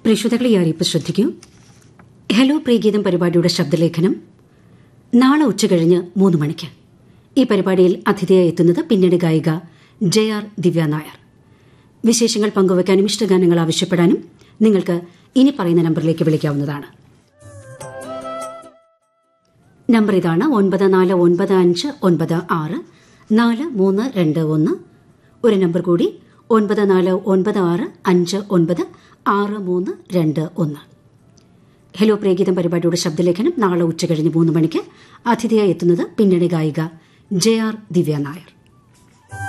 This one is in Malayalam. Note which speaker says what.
Speaker 1: പ്രേക്ഷതകളെ ഈ അറിയിപ്പ് ശ്രദ്ധിക്കൂ ഹലോ പ്രിയഗീതം പരിപാടിയുടെ ശബ്ദലേഖനം നാളെ ഉച്ചകഴിഞ്ഞ് മൂന്ന് മണിക്ക് ഈ പരിപാടിയിൽ അതിഥിയായി എത്തുന്നത് പിന്നീട് ഗായിക ജെ ആർ ദിവ്യ നായർ വിശേഷങ്ങൾ പങ്കുവയ്ക്കാനും ഇഷ്ടഗാനങ്ങൾ ആവശ്യപ്പെടാനും നിങ്ങൾക്ക് ഇനി പറയുന്ന നമ്പറിലേക്ക് വിളിക്കാവുന്നതാണ് നമ്പർ ഇതാണ് ഒൻപത് നാല് ഒൻപത് അഞ്ച് ഒൻപത് ആറ് നാല് മൂന്ന് രണ്ട് ഒന്ന് ഒരു നമ്പർ കൂടി ഒൻപത് നാല് ഒൻപത് ആറ് അഞ്ച് ഒൻപത് ആറ് മൂന്ന് രണ്ട് ഒന്ന് ഹലോ പ്രേഗീതം പരിപാടിയുടെ ശബ്ദലേഖനം നാളെ ഉച്ചകഴിഞ്ഞ് മൂന്ന് മണിക്ക് അതിഥിയായി എത്തുന്നത് പിന്നണി ഗായിക ജെ ആർ ദിവ്യ നായർ